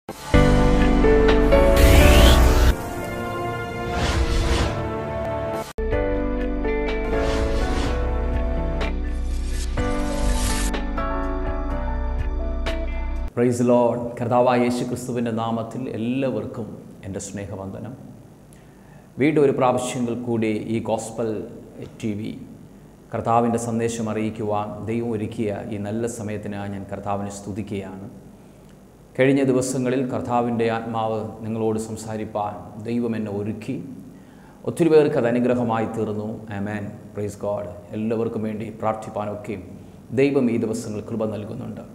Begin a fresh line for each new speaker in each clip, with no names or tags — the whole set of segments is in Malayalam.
പ്രൈസ് ലോഡ് കർത്താവായ യേശു ക്രിസ്തുവിൻ്റെ നാമത്തിൽ എല്ലാവർക്കും എൻ്റെ സ്നേഹവന്ദനം വീണ്ടും ഒരു പ്രാവശ്യങ്ങൾ കൂടി ഈ ഗോസ്പൽ ടി വി കർത്താവിൻ്റെ സന്ദേശം അറിയിക്കുവാൻ ദൈവം ഒരുക്കിയ ഈ നല്ല സമയത്തിനായി ഞാൻ കർത്താവിനെ സ്തുതിക്കുകയാണ് കഴിഞ്ഞ ദിവസങ്ങളിൽ കർത്താവിൻ്റെ ആത്മാവ് നിങ്ങളോട് സംസാരിപ്പാൻ ദൈവം എന്നെ ഒരുക്കി ഒത്തിരി പേർക്ക് അത് അനുഗ്രഹമായി തീർന്നു ആമേൻ പ്രൈസ് ഗോഡ് എല്ലാവർക്കും വേണ്ടി പ്രാർത്ഥിപ്പാനൊക്കെയും ദൈവം ഈ ദിവസങ്ങൾ കൃപ നൽകുന്നുണ്ട്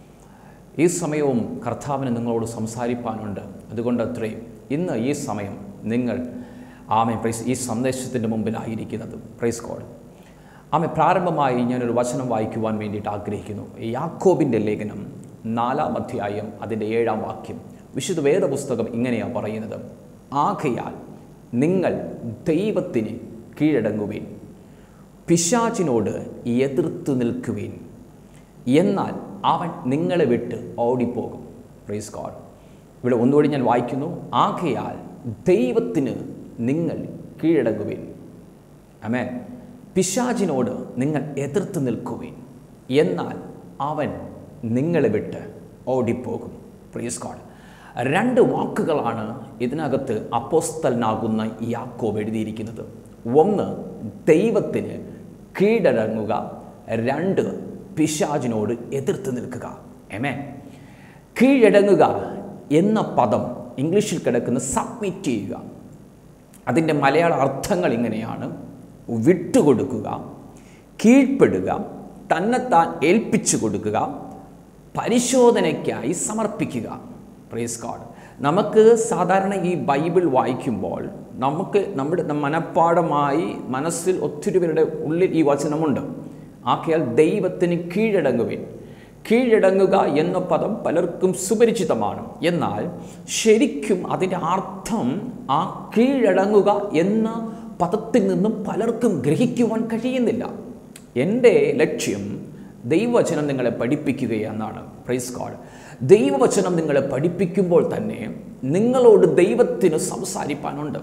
ഈ സമയവും കർത്താവിന് നിങ്ങളോട് സംസാരിപ്പാനുണ്ട് അതുകൊണ്ട് അത്രയും ഇന്ന് ഈ സമയം നിങ്ങൾ ആമെ പ്രൈസ് ഈ സന്ദേശത്തിൻ്റെ മുമ്പിലായിരിക്കുന്നത് പ്രൈസ് കോഡ് ആമെ പ്രാരംഭമായി ഞാനൊരു വചനം വായിക്കുവാൻ വേണ്ടിയിട്ട് ആഗ്രഹിക്കുന്നു യാക്കോബിൻ്റെ ലേഖനം നാലാം അധ്യായം അതിൻ്റെ ഏഴാം വാക്യം വിശുദ്ധ വേദപുസ്തകം ഇങ്ങനെയാണ് പറയുന്നത് ആകയാൽ നിങ്ങൾ ദൈവത്തിന് കീഴടങ്ങുവേൻ പിശാചിനോട് എതിർത്ത് നിൽക്കുവേൻ എന്നാൽ അവൻ നിങ്ങളെ വിട്ട് ഓടിപ്പോകും പ്രൈസ് ഗോഡ് ഇവിടെ ഒന്നുകൂടി ഞാൻ വായിക്കുന്നു ആകയാൽ ദൈവത്തിന് നിങ്ങൾ കീഴടങ്ങുവിൻ അമേ പിശാചിനോട് നിങ്ങൾ എതിർത്ത് നിൽക്കുവിൻ എന്നാൽ അവൻ നിങ്ങളെ വിട്ട് ഓടിപ്പോകും പ്രൈസ് ഗോഡ് രണ്ട് വാക്കുകളാണ് ഇതിനകത്ത് അപ്പോസ്തലനാകുന്ന യാക്കോബ് എഴുതിയിരിക്കുന്നത് ഒന്ന് ദൈവത്തിന് കീഴടങ്ങുക രണ്ട് പിശാചിനോട് എതിർത്ത് നിൽക്കുക എമേ കീഴടങ്ങുക എന്ന പദം ഇംഗ്ലീഷിൽ കിടക്കുന്ന സബ്മിറ്റ് ചെയ്യുക അതിൻ്റെ മലയാള അർത്ഥങ്ങൾ ഇങ്ങനെയാണ് വിട്ടുകൊടുക്കുക കീഴ്പ്പെടുക തന്നെത്താൻ ഏൽപ്പിച്ചു കൊടുക്കുക പരിശോധനയ്ക്കായി സമർപ്പിക്കുക പ്രേസ് ഗോഡ് നമുക്ക് സാധാരണ ഈ ബൈബിൾ വായിക്കുമ്പോൾ നമുക്ക് നമ്മുടെ മനഃപ്പാടമായി മനസ്സിൽ ഒത്തിരി പേരുടെ ഉള്ളിൽ ഈ വചനമുണ്ട് ആക്കിയാൽ ദൈവത്തിന് കീഴടങ്ങുവിൻ കീഴടങ്ങുക എന്ന പദം പലർക്കും സുപരിചിതമാണ് എന്നാൽ ശരിക്കും അതിൻ്റെ അർത്ഥം ആ കീഴടങ്ങുക എന്ന പദത്തിൽ നിന്നും പലർക്കും ഗ്രഹിക്കുവാൻ കഴിയുന്നില്ല എൻ്റെ ലക്ഷ്യം ദൈവവചനം നിങ്ങളെ പഠിപ്പിക്കുക എന്നാണ് പ്രൈസ് ഗോഡ് ദൈവവചനം നിങ്ങളെ പഠിപ്പിക്കുമ്പോൾ തന്നെ നിങ്ങളോട് ദൈവത്തിന് സംസാരിപ്പാനുണ്ട്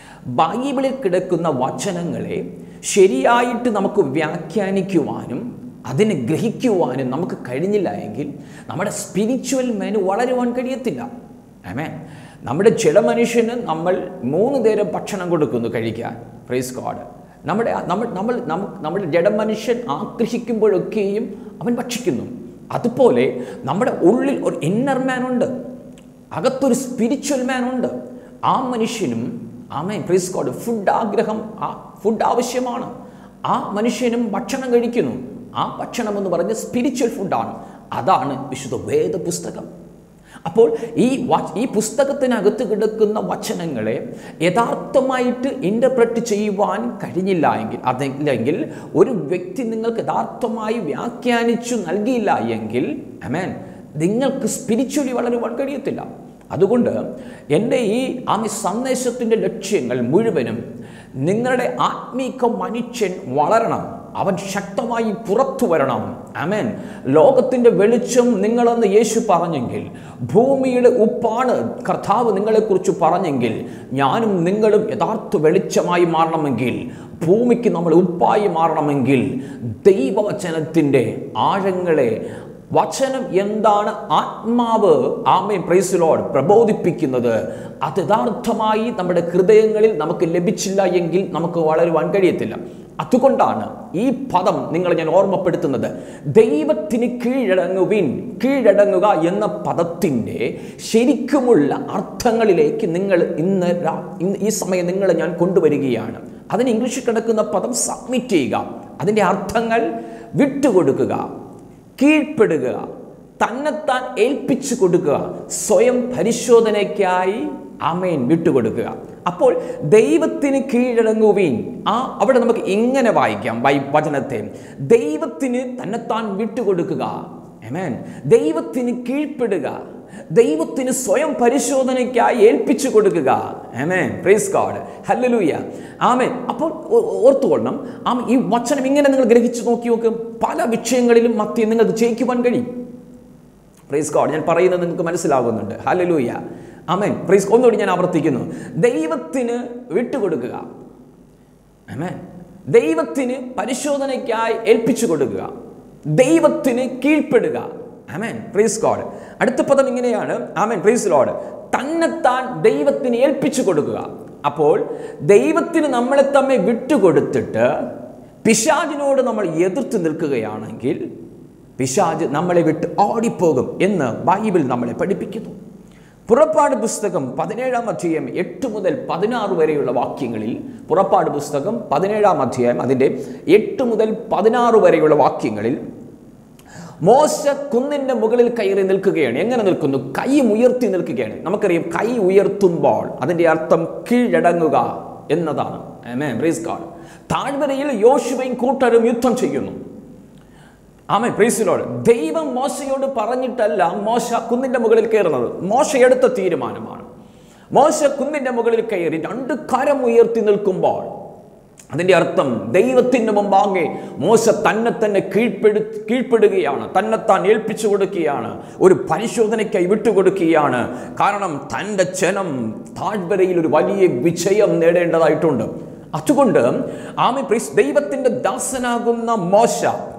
ബൈബിളിൽ കിടക്കുന്ന വചനങ്ങളെ ശരിയായിട്ട് നമുക്ക് വ്യാഖ്യാനിക്കുവാനും അതിനെ ഗ്രഹിക്കുവാനും നമുക്ക് കഴിഞ്ഞില്ല എങ്കിൽ നമ്മുടെ സ്പിരിച്വൽ മെനു വളരുവാൻ കഴിയത്തില്ല ആമേ നമ്മുടെ ജഡമനുഷ്യന് നമ്മൾ മൂന്ന് നേരം ഭക്ഷണം കൊടുക്കുന്നു കഴിക്കാൻ പ്രൈസ് ഗോഡ് നമ്മുടെ നമ്മൾ നമ്മൾ നമ്മുടെ ജഡമനുഷ്യൻ ആഗ്രഹിക്കുമ്പോഴൊക്കെയും അവൻ ഭക്ഷിക്കുന്നു അതുപോലെ നമ്മുടെ ഉള്ളിൽ ഒരു ഇന്നർ മാൻ ഉണ്ട് അകത്തൊരു സ്പിരിച്വൽ മാൻ ഉണ്ട് ആ മനുഷ്യനും ആമേ പ്രൈസ് ഗോഡ് ഫുഡ് ആഗ്രഹം ആ ഫുഡ് ആവശ്യമാണ് ആ മനുഷ്യനും ഭക്ഷണം കഴിക്കുന്നു ആ ഭക്ഷണം എന്ന് പറഞ്ഞ സ്പിരിച്വൽ ഫുഡാണ് അതാണ് വിശുദ്ധ വേദപുസ്തകം അപ്പോൾ ഈ ഈ പുസ്തകത്തിനകത്ത് കിടക്കുന്ന വചനങ്ങളെ യഥാർത്ഥമായിട്ട് ഇൻ്റർപ്രറ്റ് ചെയ്യുവാൻ കഴിഞ്ഞില്ല എങ്കിൽ അതല്ലെങ്കിൽ ഒരു വ്യക്തി നിങ്ങൾക്ക് യഥാർത്ഥമായി വ്യാഖ്യാനിച്ചു നൽകിയില്ല എങ്കിൽ അമേൻ നിങ്ങൾക്ക് സ്പിരിച്വലി വളരുവാൻ കഴിയത്തില്ല അതുകൊണ്ട് എൻ്റെ ഈ ആ സന്ദേശത്തിൻ്റെ ലക്ഷ്യങ്ങൾ മുഴുവനും നിങ്ങളുടെ ആത്മീക മനുഷ്യൻ വളരണം അവൻ ശക്തമായി പുറത്തു വരണം അമേൻ ലോകത്തിൻ്റെ വെളിച്ചം നിങ്ങളെന്ന് യേശു പറഞ്ഞെങ്കിൽ ഭൂമിയുടെ ഉപ്പാണ് കർത്താവ് നിങ്ങളെക്കുറിച്ച് പറഞ്ഞെങ്കിൽ ഞാനും നിങ്ങളും യഥാർത്ഥ വെളിച്ചമായി മാറണമെങ്കിൽ ഭൂമിക്ക് നമ്മൾ ഉപ്പായി മാറണമെങ്കിൽ ദൈവവചനത്തിൻ്റെ ആഴങ്ങളെ വചനം എന്താണ് ആത്മാവ് ആമേ പ്രൈസിലോട് പ്രബോധിപ്പിക്കുന്നത് അത് യഥാർത്ഥമായി നമ്മുടെ ഹൃദയങ്ങളിൽ നമുക്ക് ലഭിച്ചില്ല എങ്കിൽ നമുക്ക് വളരുവാൻ കഴിയത്തില്ല അതുകൊണ്ടാണ് ഈ പദം നിങ്ങളെ ഞാൻ ഓർമ്മപ്പെടുത്തുന്നത് ദൈവത്തിന് കീഴടങ്ങുവിൻ കീഴടങ്ങുക എന്ന പദത്തിൻ്റെ ശരിക്കുമുള്ള അർത്ഥങ്ങളിലേക്ക് നിങ്ങൾ ഇന്ന് ഈ സമയം നിങ്ങളെ ഞാൻ കൊണ്ടുവരികയാണ് അതിന് ഇംഗ്ലീഷിൽ കിടക്കുന്ന പദം സബ്മിറ്റ് ചെയ്യുക അതിൻ്റെ അർത്ഥങ്ങൾ വിട്ടുകൊടുക്കുക കീഴ്പ്പെടുക തന്നെത്താൻ ഏൽപ്പിച്ചു കൊടുക്കുക സ്വയം പരിശോധനയ്ക്കായി അമേൻ വിട്ടുകൊടുക്കുക അപ്പോൾ ദൈവത്തിന് കീഴടങ്ങുവീൻ ആ അവിടെ നമുക്ക് ഇങ്ങനെ വായിക്കാം വൈ വചനത്തെ ദൈവത്തിന് തന്നെത്താൻ വിട്ടുകൊടുക്കുക അമേൻ ദൈവത്തിന് കീഴ്പ്പെടുക ദൈവത്തിന് സ്വയം പരിശോധനയ്ക്കായി ഏൽപ്പിച്ചു കൊടുക്കുക amen praise God hallelujah amen അപ്പോൾ ഓർത്തുകൊള്ളണം ആമ ഈ വചനം ഇങ്ങനെ നിങ്ങൾ ഗ്രഹിച്ചു നോക്കി നോക്കും പല വിഷയങ്ങളിലും മധ്യം നിങ്ങൾക്ക് ജയിക്കുവാൻ കഴിയും പ്രൈസ് ഗോഡ് ഞാൻ പറയുന്നത് നിങ്ങൾക്ക് മനസ്സിലാകുന്നുണ്ട് ഹലലൂയ അമേൻ പ്രൈസ് ഒന്നുകൂടി ഞാൻ ആവർത്തിക്കുന്നു ദൈവത്തിന് വിട്ടുകൊടുക്കുക അമേൻ ദൈവത്തിന് പരിശോധനയ്ക്കായി ഏൽപ്പിച്ചു കൊടുക്കുക ദൈവത്തിന് കീഴ്പ്പെടുക അമേൻ പ്രൈസ് ഗോഡ് അടുത്ത പദം ഇങ്ങനെയാണ് ആമേൻ പ്രൈസ് ലോഡ് തന്നെത്താൻ ദൈവത്തിന് ഏൽപ്പിച്ചു കൊടുക്കുക അപ്പോൾ ദൈവത്തിന് നമ്മളെ തമ്മിൽ വിട്ടുകൊടുത്തിട്ട് പിശാചിനോട് നമ്മൾ എതിർത്ത് നിൽക്കുകയാണെങ്കിൽ പിശാജ് നമ്മളെ വിട്ട് ഓടിപ്പോകും എന്ന് ബൈബിൾ നമ്മളെ പഠിപ്പിക്കുന്നു പുറപ്പാട് പുസ്തകം പതിനേഴാം അധ്യായം എട്ട് മുതൽ പതിനാറ് വരെയുള്ള വാക്യങ്ങളിൽ പുറപ്പാട് പുസ്തകം പതിനേഴാം അധ്യായം അതിൻ്റെ എട്ട് മുതൽ പതിനാറ് വരെയുള്ള വാക്യങ്ങളിൽ മോശ കുന്നിന്റെ മുകളിൽ കയറി നിൽക്കുകയാണ് എങ്ങനെ നിൽക്കുന്നു കൈ ഉയർത്തി നിൽക്കുകയാണ് നമുക്കറിയാം കൈ ഉയർത്തുമ്പോൾ അതിന്റെ അർത്ഥം കീഴടങ്ങുക എന്നതാണ് Amen. Praise God. താഴ്വരയിൽ യോശുവയും കൂട്ടരും യുദ്ധം ചെയ്യുന്നു ആമേ പ്രൈസിലോട് ദൈവം മോശയോട് പറഞ്ഞിട്ടല്ല മോശ കുന്നിന്റെ മുകളിൽ കയറുന്നത് മോശ എടുത്ത തീരുമാനമാണ് മോശ കുന്നിന്റെ മുകളിൽ കയറി രണ്ട് കരം ഉയർത്തി നിൽക്കുമ്പോൾ അതിന്റെ അർത്ഥം ദൈവത്തിന് മുമ്പാകെ മോശ തന്നെ തന്നെ കീഴ്പ്പെടു കീഴ്പ്പെടുകയാണ് തന്നെത്താൻ ഏൽപ്പിച്ചു കൊടുക്കുകയാണ് ഒരു പരിശോധനയ്ക്കായി വിട്ടുകൊടുക്കുകയാണ് കാരണം തൻ്റെ ജനം താഴ്വരയിൽ ഒരു വലിയ വിജയം നേടേണ്ടതായിട്ടുണ്ട് അതുകൊണ്ട് ആമി പ്രീസ് ദൈവത്തിൻ്റെ ദാസനാകുന്ന മോശ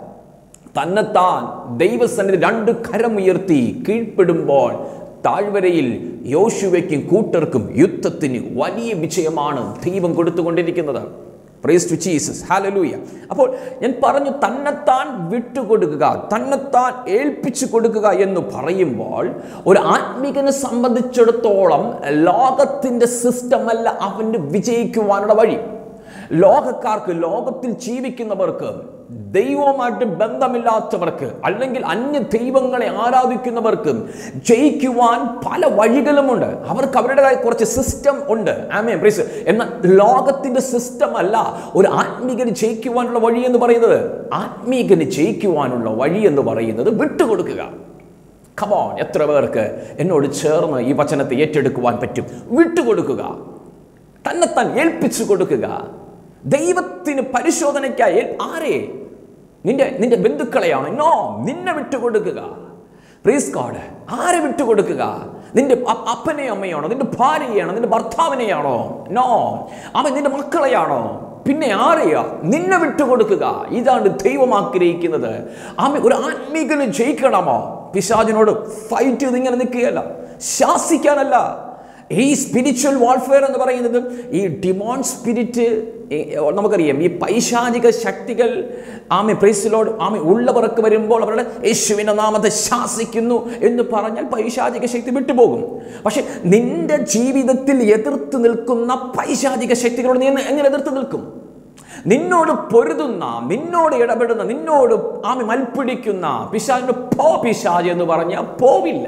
തന്നെത്താൻ ദൈവസന്നിധി രണ്ട് കരമുയർത്തി കീഴ്പ്പെടുമ്പോൾ താഴ്വരയിൽ യോശുവയ്ക്കും കൂട്ടർക്കും യുദ്ധത്തിന് വലിയ വിജയമാണ് ദൈവം കൊടുത്തുകൊണ്ടിരിക്കുന്നത് പ്രൈസ് ടു ജീസസ് ഹാലലൂയ അപ്പോൾ ഞാൻ പറഞ്ഞു തന്നെത്താൻ വിട്ടുകൊടുക്കുക തന്നെത്താൻ ഏൽപ്പിച്ചു കൊടുക്കുക എന്ന് പറയുമ്പോൾ ഒരു ആത്മികനെ സംബന്ധിച്ചിടത്തോളം ലോകത്തിൻ്റെ സിസ്റ്റം അല്ല അവന് വിജയിക്കുവാനുള്ള വഴി ലോകക്കാർക്ക് ലോകത്തിൽ ജീവിക്കുന്നവർക്ക് ദൈവവുമായിട്ട് ബന്ധമില്ലാത്തവർക്ക് അല്ലെങ്കിൽ അന്യ ദൈവങ്ങളെ ആരാധിക്കുന്നവർക്ക് ജയിക്കുവാൻ പല വഴികളുമുണ്ട് അവർക്ക് അവരുടേതായ കുറച്ച് സിസ്റ്റം ഉണ്ട് ആമേ പ്രീസ് എന്നാൽ ലോകത്തിന്റെ സിസ്റ്റം അല്ല ഒരു ആത്മീകന് ജയിക്കുവാനുള്ള വഴി എന്ന് പറയുന്നത് ആത്മീകന് ജയിക്കുവാനുള്ള വഴി എന്ന് പറയുന്നത് വിട്ടുകൊടുക്കുക കമോൺ എത്ര പേർക്ക് എന്നോട് ചേർന്ന് ഈ വചനത്തെ ഏറ്റെടുക്കുവാൻ പറ്റും വിട്ടുകൊടുക്കുക തന്നെത്താൻ ഏൽപ്പിച്ചു കൊടുക്കുക ദൈവത്തിന് പരിശോധനയ്ക്കായി ഏൽ- ആരെ നിന്റെ നിന്റെ ബന്ധുക്കളെയാണോ നോ നിന്നെ വിട്ടുകൊടുക്കുക പ്രീസ് ഗോഡ് ആരെ വിട്ടുകൊടുക്കുക നിന്റെ അ- അപ്പനെയോ അമ്മയാണോ നിന്റെ ഭാര്യയാണോ നിന്റെ ഭർത്താവിനെയാണോ നോ അവൻ നിന്റെ മക്കളെയാണോ പിന്നെ ആരെയാ നിന്നെ വിട്ടുകൊടുക്കുക ഇതാണ് ദൈവം ആഗ്രഹിക്കുന്നത് ആമ ഒരു ആത്മീകന് ജയിക്കണമോ പിശാചിനോട് ഫൈറ്റ് ചെയ്ത് ഇങ്ങനെ നിൽക്കുകയല്ല ശാസിക്കാനല്ല ഈ സ്പിരിച്വൽ വാൾഫെയർ എന്ന് പറയുന്നത് ഈ ഡിമോൺ സ്പിരിറ്റ് നമുക്കറിയാം ഈ പൈശാചിക ശക്തികൾ ആമി പ്രൈസിലോട് ആമി ഉള്ളവർക്ക് വരുമ്പോൾ അവരുടെ യേശുവിൻ്റെ നാമത്തെ ശാസിക്കുന്നു എന്ന് പറഞ്ഞാൽ പൈശാചിക ശക്തി വിട്ടുപോകും പക്ഷെ നിന്റെ ജീവിതത്തിൽ എതിർത്ത് നിൽക്കുന്ന പൈശാചിക ശക്തികളോട് നീ എങ്ങനെ എതിർത്ത് നിൽക്കും നിന്നോട് പൊരുതുന്ന നിന്നോട് ഇടപെടുന്ന നിന്നോട് ആമി മൽപ്പിടിക്കുന്ന പിശാചിന്റെ പോ പിശാജ് എന്ന് പറഞ്ഞാൽ പോവില്ല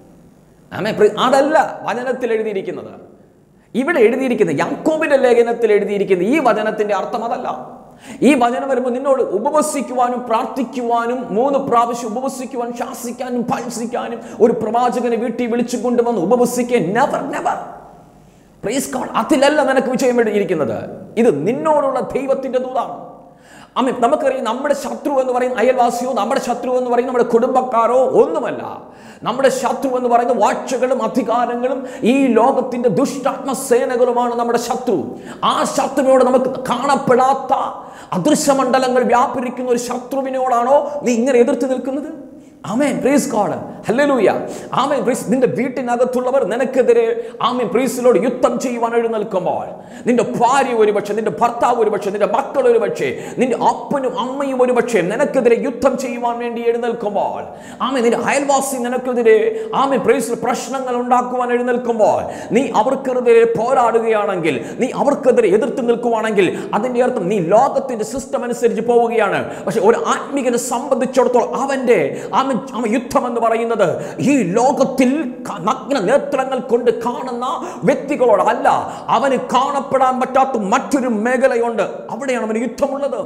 ആമേ പ്രി- അതല്ല വചനത്തിൽ എഴുതിയിരിക്കുന്നത് ഇവിടെ എഴുതിയിരിക്കുന്ന യാക്കോബിന്റെ ലേഖനത്തിൽ എഴുതിയിരിക്കുന്ന ഈ വചനത്തിന്റെ അർത്ഥം അതല്ല ഈ വചനം വരുമ്പോൾ നിന്നോട് ഉപവസിക്കുവാനും പ്രാർത്ഥിക്കുവാനും മൂന്ന് പ്രാവശ്യം ഉപവസിക്കുവാനും ശാസിക്കാനും ഭത്സിക്കാനും ഒരു പ്രവാചകനെ വീട്ടിൽ വിളിച്ചു കൊണ്ടുവന്ന് ഉപവസിക്കാൻ നെവർ നെവർ പ്രൈസ് ഗോഡ് അതിലല്ല നിനക്ക് വിജയം എഴുതിയിരിക്കുന്നത് ഇത് നിന്നോടുള്ള ദൈവത്തിന്റെ ദൂതാണ് അമ്മ നമുക്കറിയാം നമ്മുടെ ശത്രു എന്ന് പറയുന്ന അയൽവാസിയോ നമ്മുടെ ശത്രു എന്ന് പറയുന്ന നമ്മുടെ കുടുംബക്കാരോ ഒന്നുമല്ല നമ്മുടെ ശത്രു എന്ന് പറയുന്ന വാഴ്ചകളും അധികാരങ്ങളും ഈ ലോകത്തിന്റെ ദുഷ്ടാത്മ സേനകളുമാണ് നമ്മുടെ ശത്രു ആ ശത്രുവിനോട് നമുക്ക് കാണപ്പെടാത്ത അദൃശ്യമണ്ഡലങ്ങൾ വ്യാപരിക്കുന്ന ഒരു ശത്രുവിനോടാണോ നീ ഇങ്ങനെ എതിർത്ത് നിൽക്കുന്നത് amen praise God hallelujah amen praise നിന്റെ വീട്ടിനകത്തുള്ളവർ നിനക്കെതിരെ ആമേൻ പ്രൈസിലോട് യുദ്ധം ചെയ്യുവാൻ എഴുന്നേൽക്കുമ്പോൾ നിന്റെ ഭാര്യ ഒരുപക്ഷെ നിന്റെ ഭർത്താവ് ഒരുപക്ഷെ നിന്റെ മക്കൾ ഒരുപക്ഷെ നിന്റെ അപ്പനും അമ്മയും ഒരുപക്ഷെ നിനക്കെതിരെ യുദ്ധം ചെയ്യുവാൻ വേണ്ടി എഴുന്നേൽക്കുമ്പോൾ ആമേൻ നിന്റെ അയൽവാസി നിനക്കെതിരെ ആമേൻ പ്രൈസിൽ പ്രശ്നങ്ങൾ ഉണ്ടാക്കുവാൻ എഴുന്നേൽക്കുമ്പോൾ നീ അവർക്കെതിരെ പോരാടുകയാണെങ്കിൽ നീ അവർക്കെതിരെ എതിർത്ത് നിൽക്കുവാണെങ്കിൽ അതിന്റെ അർത്ഥം നീ ലോകത്തിന്റെ സിസ്റ്റം അനുസരിച്ച് പോവുകയാണ് പക്ഷെ ഒരു ആത്മീകനെ സംബന്ധിച്ചിടത്തോളം അവന്റെ അവൻ അവൻ യുദ്ധം എന്ന് പറയുന്നത് ഈ ലോകത്തിൽ ക- നഗ്ന നേത്രങ്ങൾ കൊണ്ട് കാണുന്ന വ്യക്തികളോട് അല്ല അവന് കാണപ്പെടാൻ പറ്റാത്ത മറ്റൊരു മേഖലയുണ്ട് അവിടെയാണ് അവന് യുദ്ധമുള്ളത്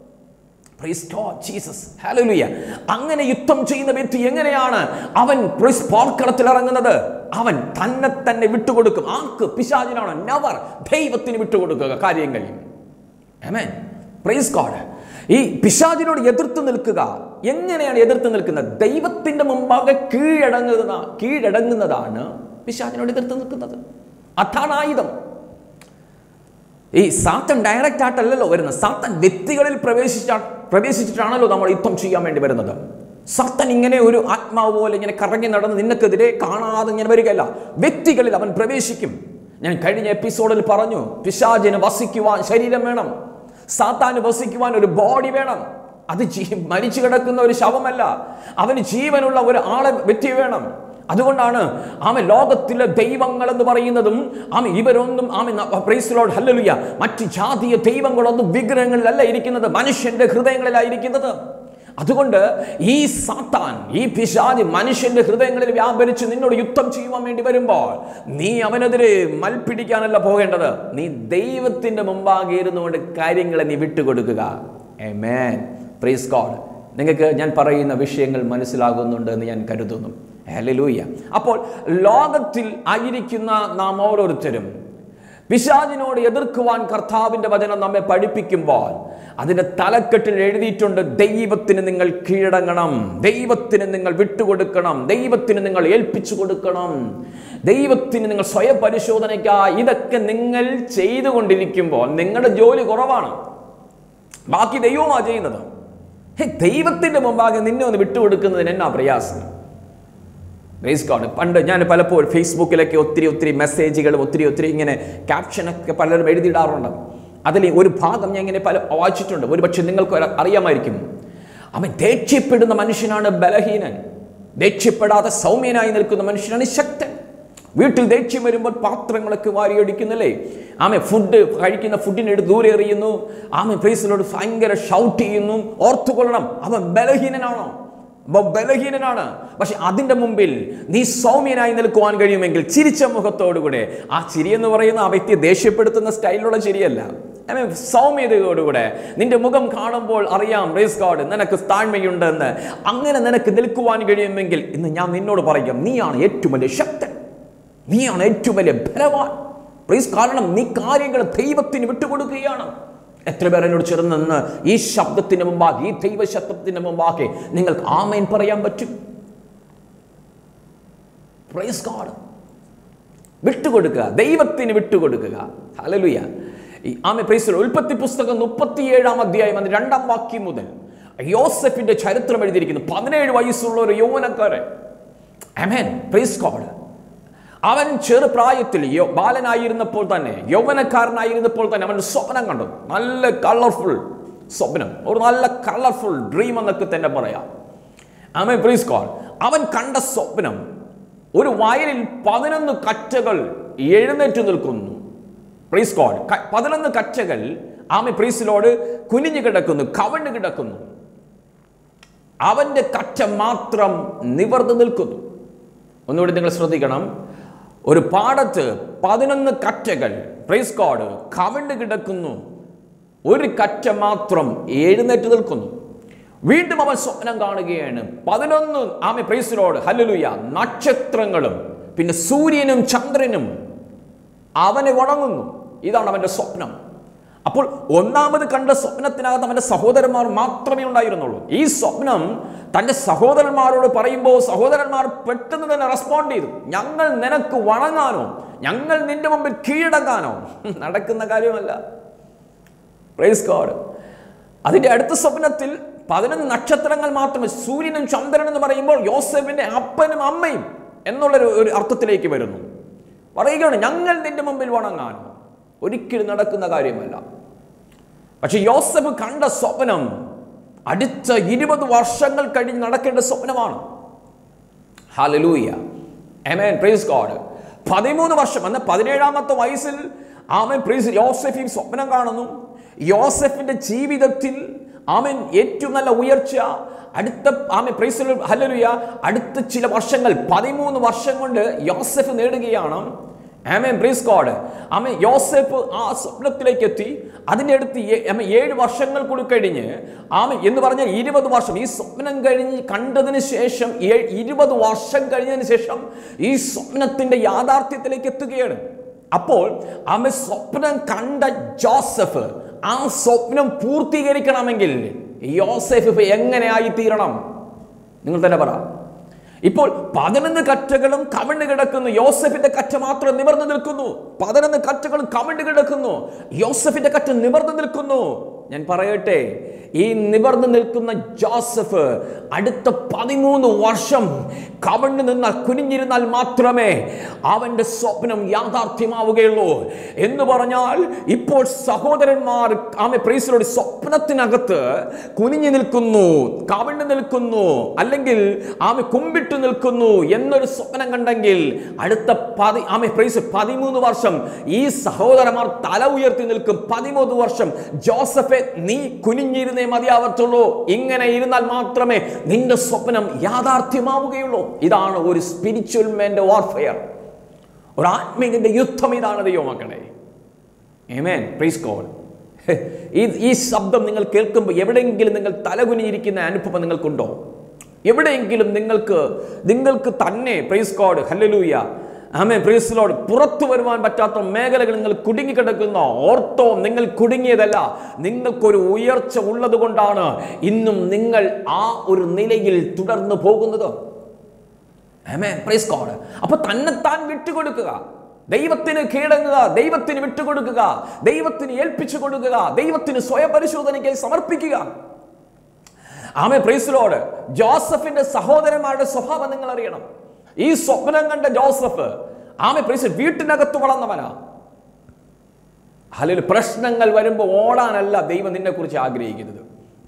Praise God, Jesus. Hallelujah. അങ്ങനെ യുദ്ധം ചെയ്യുന്ന വ്യക്തി എങ്ങനെയാണ് അവൻ praise പോർക്കളത്തിൽ ഇറങ്ങുന്നത് അവൻ തന്നെ തന്നെ വിട്ടുകൊടുക്കും ആർക്ക് പിശാചിനാണ് നവർ ദൈവത്തിന് വിട്ടുകൊടുക്കുക കാര്യങ്ങൾ Amen. പ്രൈസ് ഗോഡ് ഈ പിശാചിനോട് എതിർത്ത് നിൽക്കുക എങ്ങനെയാണ് എതിർത്ത് നിൽക്കുന്നത് ദൈവത്തിന്റെ മുമ്പാകെ കീഴടങ്ങുന്ന കീഴടങ്ങുന്നതാണ് പിശാചിനോട് എതിർത്ത് നിൽക്കുന്നത് അതാണ് ആയുധം ഈ സാത്തൻ ഡയറക്റ്റ് ആയിട്ടല്ലല്ലോ വരുന്നത് സാത്തൻ വ്യക്തികളിൽ പ്രവേശിച്ച പ്രവേശിച്ചിട്ടാണല്ലോ നമ്മൾ യുദ്ധം ചെയ്യാൻ വേണ്ടി വരുന്നത് സാത്തൻ ഇങ്ങനെ ഒരു ആത്മാവ് പോലെ ഇങ്ങനെ കറങ്ങി നടന്ന് നിനക്കെതിരെ കാണാതെ ഇങ്ങനെ വരികയല്ല വ്യക്തികളിൽ അവൻ പ്രവേശിക്കും ഞാൻ കഴിഞ്ഞ എപ്പിസോഡിൽ പറഞ്ഞു പിശാചിന് വസിക്കുവാൻ ശരീരം വേണം സാത്താന് വസിക്കുവാൻ ഒരു ബോഡി വേണം അത് ജീ മരിച്ചു കിടക്കുന്ന ഒരു ശവമല്ല അവന് ജീവനുള്ള ഒരു ആളെ വ്യക്തി വേണം അതുകൊണ്ടാണ് ആമ ലോകത്തിലെ ദൈവങ്ങൾ എന്ന് പറയുന്നതും ആമ ഇവരൊന്നും ആമ പ്രൈസിലോട് ഹല്ലലുയ മറ്റ് ജാതീയ ദൈവങ്ങളൊന്നും വിഗ്രഹങ്ങളിലല്ല ഇരിക്കുന്നത് മനുഷ്യന്റെ ഹൃദയങ്ങളിലായിരിക്കുന്നത് അതുകൊണ്ട് ഈ സാത്താൻ ഈ പിശാജ് മനുഷ്യന്റെ ഹൃദയങ്ങളിൽ വ്യാപരിച്ച് നിന്നോട് യുദ്ധം ചെയ്യുവാൻ വേണ്ടി വരുമ്പോൾ നീ അവനെതിരെ മൽപ്പിടിക്കാനല്ല പോകേണ്ടത് നീ ദൈവത്തിന്റെ മുമ്പാകെ ഇരുന്നുകൊണ്ട് കാര്യങ്ങളെ നീ വിട്ടുകൊടുക്കുക Amen. Praise God. നിങ്ങൾക്ക് ഞാൻ പറയുന്ന വിഷയങ്ങൾ മനസ്സിലാകുന്നുണ്ട് എന്ന് ഞാൻ കരുതുന്നു ഹല്ലേലൂയ അപ്പോൾ ലോകത്തിൽ ആയിരിക്കുന്ന നാം ഓരോരുത്തരും പിശാചിനോട് എതിർക്കുവാൻ കർത്താവിന്റെ വചനം നമ്മെ പഠിപ്പിക്കുമ്പോൾ അതിന്റെ തലക്കെട്ടിൽ എഴുതിയിട്ടുണ്ട് ദൈവത്തിന് നിങ്ങൾ കീഴടങ്ങണം ദൈവത്തിന് നിങ്ങൾ വിട്ടുകൊടുക്കണം ദൈവത്തിന് നിങ്ങൾ ഏൽപ്പിച്ചു കൊടുക്കണം ദൈവത്തിന് നിങ്ങൾ സ്വയം പരിശോധനയ്ക്കായി ഇതൊക്കെ നിങ്ങൾ ചെയ്തുകൊണ്ടിരിക്കുമ്പോൾ നിങ്ങളുടെ ജോലി കുറവാണ് ബാക്കി ദൈവമാണ് ചെയ്യുന്നത് ഹേ, ദൈവത്തിന്റെ മുമ്പാകെ നിന്നെ ഒന്ന് വിട്ടുകൊടുക്കുന്നതിന് എന്നാ പ്രയാസം ഗ്രേസ് ഗോഡ് പണ്ട് ഞാൻ പലപ്പോഴും ഫേസ്ബുക്കിലൊക്കെ ഒത്തിരി ഒത്തിരി മെസ്സേജുകളും ഒത്തിരി ഒത്തിരി ഇങ്ങനെ ക്യാപ്ഷനൊക്കെ പലരും എഴുതിയിടാറുണ്ട് അതിൽ ഒരു ഭാഗം ഞാൻ ഇങ്ങനെ പല വായിച്ചിട്ടുണ്ട് ഒരു പക്ഷെ നിങ്ങൾക്ക് ഒരു അറിയാമായിരിക്കും അവൻ ദേഷ്യപ്പെടുന്ന മനുഷ്യനാണ് ബലഹീനൻ ദേഷ്യപ്പെടാതെ സൗമ്യനായി നിൽക്കുന്ന മനുഷ്യനാണ് ശക്തൻ വീട്ടിൽ ദേഷ്യം വരുമ്പോൾ പാത്രങ്ങളൊക്കെ വാരിയടിക്കുന്നില്ലേ ആമെ ഫുഡ് കഴിക്കുന്ന ഫുഡിനെടുത്ത് ദൂരെ എറിയുന്നു ആമെ ഫേസിലോട് ഭയങ്കര ഷൗട്ട് ചെയ്യുന്നു ഓർത്തുകൊള്ളണം അവൻ ബലഹീനനാണോ അവൻ ബലഹീനനാണ് പക്ഷെ അതിന്റെ മുമ്പിൽ നീ സൗമ്യനായി നിൽക്കുവാൻ കഴിയുമെങ്കിൽ ചിരിച്ച മുഖത്തോടുകൂടെ ആ ചിരി എന്ന് പറയുന്ന ആ വ്യക്തിയെ ദേഷ്യപ്പെടുത്തുന്ന സ്റ്റൈലിലുള്ള ചിരിയല്ല I mean, സൗമ്യതയോടുകൂടെ നിന്റെ മുഖം കാണുമ്പോൾ അറിയാം റേസ് ഗോഡ് നിനക്ക് താഴ്മയുണ്ട് എന്ന് അങ്ങനെ നിനക്ക് നിൽക്കുവാൻ കഴിയുമെങ്കിൽ ഇന്ന് ഞാൻ നിന്നോട് പറയാം നീയാണ് ഏറ്റവും വലിയ ശക്തൻ നീയാണ് ഏറ്റവും വലിയ ബലവാൻ പ്ലീസ് കാരണം നീ കാര്യങ്ങൾ ദൈവത്തിന് വിട്ടുകൊടുക്കുകയാണ് എത്ര പേർ എന്നോട് ചേർന്ന് നിന്ന് ഈ ശബ്ദത്തിന് മുമ്പാകെ ഈ ദൈവ ശബ്ദത്തിന് മുമ്പാകെ നിങ്ങൾക്ക് ആമേൻ പറയാൻ പറ്റും പ്രൈസ് ഗോഡ് വിട്ടുകൊടുക്കുക ദൈവത്തിന് വിട്ടുകൊടുക്കുക ഹലലുയ ഈ ആമെ പ്രൈസ് ഉൽപ്പത്തി പുസ്തകം മുപ്പത്തിയേഴാം അധ്യായം അതിന്റെ രണ്ടാം വാക്യം മുതൽ യോസഫിന്റെ ചരിത്രം എഴുതിയിരിക്കുന്നു പതിനേഴ് വയസ്സുള്ള ഒരു യൗവനക്കാരൻ അമേൻ പ്രൈസ് ഗോഡ് അവൻ ചെറുപ്രായത്തിൽ യോ ബാലനായിരുന്നപ്പോൾ തന്നെ യൗവനക്കാരനായിരുന്നപ്പോൾ തന്നെ അവൻ സ്വപ്നം കണ്ടു നല്ല കളർഫുൾ സ്വപ്നം ഒരു നല്ല കളർഫുൾ ഡ്രീം എന്നൊക്കെ തന്നെ പറയാം ആമേ പ്രീസ് കോൾ അവൻ കണ്ട സ്വപ്നം ഒരു വയലിൽ പതിനൊന്ന് കച്ചകൾ എഴുന്നേറ്റ് നിൽക്കുന്നു പ്രീസ് കോഡ് പതിനൊന്ന് കച്ചകൾ ആമെ പ്രീസിലോട് കുനിഞ്ഞു കിടക്കുന്നു കവണ്ട് കിടക്കുന്നു അവന്റെ കച്ച മാത്രം നിവർന്നു നിൽക്കുന്നു ഒന്നുകൂടി നിങ്ങൾ ശ്രദ്ധിക്കണം ഒരു പാടത്ത് പതിനൊന്ന് കറ്റകൾ പ്രൈസ് കോഡ് കവണ്ട് കിടക്കുന്നു ഒരു കറ്റ മാത്രം എഴുന്നേറ്റ് നിൽക്കുന്നു വീണ്ടും അവൻ സ്വപ്നം കാണുകയാണ് പതിനൊന്ന് ആമെ പ്രൈസിലോട് ഹല്ലുയ നക്ഷത്രങ്ങളും പിന്നെ സൂര്യനും ചന്ദ്രനും അവനെ വണങ്ങുന്നു ഇതാണ് അവന്റെ സ്വപ്നം അപ്പോൾ ഒന്നാമത് കണ്ട സ്വപ്നത്തിനകത്ത് അവന്റെ സഹോദരന്മാർ മാത്രമേ ഉണ്ടായിരുന്നുള്ളൂ ഈ സ്വപ്നം തന്റെ സഹോദരന്മാരോട് പറയുമ്പോൾ സഹോദരന്മാർ പെട്ടെന്ന് തന്നെ റെസ്പോണ്ട് ചെയ്തു ഞങ്ങൾ നിനക്ക് വണങ്ങാനോ ഞങ്ങൾ നിന്റെ മുമ്പിൽ കീഴടങ്ങാനോ നടക്കുന്ന കാര്യമല്ല പ്രൈസ് ഗോഡ് അതിന്റെ അടുത്ത സ്വപ്നത്തിൽ പതിനൊന്ന് നക്ഷത്രങ്ങൾ മാത്രമേ സൂര്യനും ചന്ദ്രൻ എന്ന് പറയുമ്പോൾ യോസഫിന്റെ അപ്പനും അമ്മയും എന്നുള്ളൊരു ഒരു അർത്ഥത്തിലേക്ക് വരുന്നു പറയുകയാണ് ഞങ്ങൾ നിന്റെ മുമ്പിൽ വണങ്ങാനോ ഒരിക്കലും നടക്കുന്ന കാര്യമല്ല പക്ഷെ യോസഫ് കണ്ട സ്വപ്നം അടുത്ത ഇരുപത് വർഷങ്ങൾ കഴിഞ്ഞ് നടക്കേണ്ട സ്വപ്നമാണ് ഹാലലൂയ എമേൻ പ്രൈസ് ഗോഡ് പതിമൂന്ന് വർഷം എന്ന പതിനേഴാമത്തെ വയസ്സിൽ ആമൻ പ്രൈസ് യോസഫ് ഈ സ്വപ്നം കാണുന്നു യോസഫിന്റെ ജീവിതത്തിൽ ആമൻ ഏറ്റവും നല്ല ഉയർച്ച അടുത്ത ആമൻ പ്രൈസ് ഹലലുയ അടുത്ത ചില വർഷങ്ങൾ പതിമൂന്ന് വർഷം കൊണ്ട് യോസഫ് നേടുകയാണ് ആമേൻ പ്രൈസ് ഗോഡ് ആമേൻ യോസഫ് ആ സ്വപ്നത്തിലേക്ക് എത്തി അതിൻ്റെ അടുത്ത് ഏ- ആമേൻ ഏഴ് വർഷങ്ങൾ കൂടി കഴിഞ്ഞ് ആമേൻ എന്ന് പറഞ്ഞാൽ ഇരുപത് വർഷം ഈ സ്വപ്നം കഴിഞ്ഞ് കണ്ടതിന് ശേഷം ഏ- ഇരുപത് വർഷം കഴിഞ്ഞതിന് ശേഷം ഈ സ്വപ്നത്തിന്റെ യാഥാർത്ഥ്യത്തിലേക്ക് എത്തുകയാണ് അപ്പോൾ ആമ സ്വപ്നം കണ്ട ജോസഫ് ആ സ്വപ്നം പൂർത്തീകരിക്കണമെങ്കിൽ യോസെഫ് ഇപ്പൊ എങ്ങനെയായി തീരണം നിങ്ങൾ തന്നെ പറ ഇപ്പോൾ പതിനൊന്ന് കറ്റകളും കമണ്ട് കിടക്കുന്നു യോസഫിന്റെ കറ്റ മാത്രം നിവർന്നു നിൽക്കുന്നു പതിനൊന്ന് കറ്റകളും കമണ്ട് കിടക്കുന്നു യോസഫിന്റെ കറ്റ നിവർന്നു നിൽക്കുന്നു ഞാൻ പറയട്ടെ ഈ നിവർന്നു നിൽക്കുന്ന ജോസഫ് അടുത്ത പതിമൂന്ന് വർഷം കവണ്ട് നിന്നാൽ കുനിഞ്ഞിരുന്നാൽ മാത്രമേ അവന്റെ സ്വപ്നം യാഥാർത്ഥ്യമാവുകയുള്ളൂ എന്ന് പറഞ്ഞാൽ ഇപ്പോൾ സഹോദരന്മാർ ആമെ പ്രീസിലോട് സ്വപ്നത്തിനകത്ത് കുനിഞ്ഞു നിൽക്കുന്നു കവണ്ട് നിൽക്കുന്നു അല്ലെങ്കിൽ ആമെ കുമ്പിട്ട് നിൽക്കുന്നു എന്നൊരു സ്വപ്നം കണ്ടെങ്കിൽ അടുത്ത പതി ആമെ പ്രീസ് പതിമൂന്ന് വർഷം ഈ സഹോദരന്മാർ തല ഉയർത്തി നിൽക്കും പതിമൂന്ന് വർഷം ജോസഫെ നീ കുനിഞ്ഞിരുന്നേ മതിയാവത്തുള്ളൂ ഇങ്ങനെ ഇരുന്നാൽ മാത്രമേ നിന്റെ സ്വപ്നം യാഥാർത്ഥ്യമാവുകയുള്ളൂ ഇതാണ് ഒരു സ്പിരിച്വൽ മെന്റെ വാർഫെയർ ഒരു ആത്മീയന്റെ യുദ്ധം ഇതാണ് ദൈവമക്കളെ Amen. Praise God. ഈ ഈ ശബ്ദം നിങ്ങൾ കേൾക്കുമ്പോൾ എവിടെയെങ്കിലും നിങ്ങൾ തലകുനിയിരിക്കുന്ന അനുഭവം നിങ്ങൾക്കുണ്ടോ എവിടെയെങ്കിലും നിങ്ങൾക്ക് നിങ്ങൾക്ക് തന്നെ പ്രൈസ് ഗോഡ് ഹല്ലലൂയ ആമേ പ്രൈസ് ലോഡ് പുറത്തു വരുവാൻ പറ്റാത്ത മേഖലകൾ നിങ്ങൾ കുടുങ്ങിക്കിടക്കുന്ന ഓർത്തോ നിങ്ങൾ കുടുങ്ങിയതല്ല നിങ്ങൾക്കൊരു ഉയർച്ച ഉള്ളത് കൊണ്ടാണ് ഇന്നും നിങ്ങൾ ആ ഒരു നിലയിൽ തുടർന്നു പോകുന്നത് ആമേൻ പ്രൈസ് ഗോഡ് അപ്പൊ തന്നെത്താൻ വിട്ടുകൊടുക്കുക ദൈവത്തിന് കീഴടങ്ങുക ദൈവത്തിന് വിട്ടുകൊടുക്കുക ദൈവത്തിന് ഏൽപ്പിച്ചു കൊടുക്കുക ദൈവത്തിന് സ്വയം പരിശോധനയ്ക്കായി സമർപ്പിക്കുക ആമേ പ്രൈസിലോട് ജോസഫിന്റെ സഹോദരന്മാരുടെ സ്വഭാവം നിങ്ങൾ അറിയണം ഈ സ്വപ്നം കണ്ട ജോസഫ് ആമേ പ്രൈസ് വീട്ടിനകത്ത് വളർന്നവനാ അല്ലെങ്കിൽ പ്രശ്നങ്ങൾ വരുമ്പോൾ ഓടാനല്ല ദൈവം നിന്നെ കുറിച്ച് ആഗ്രഹിക്കുന്നത്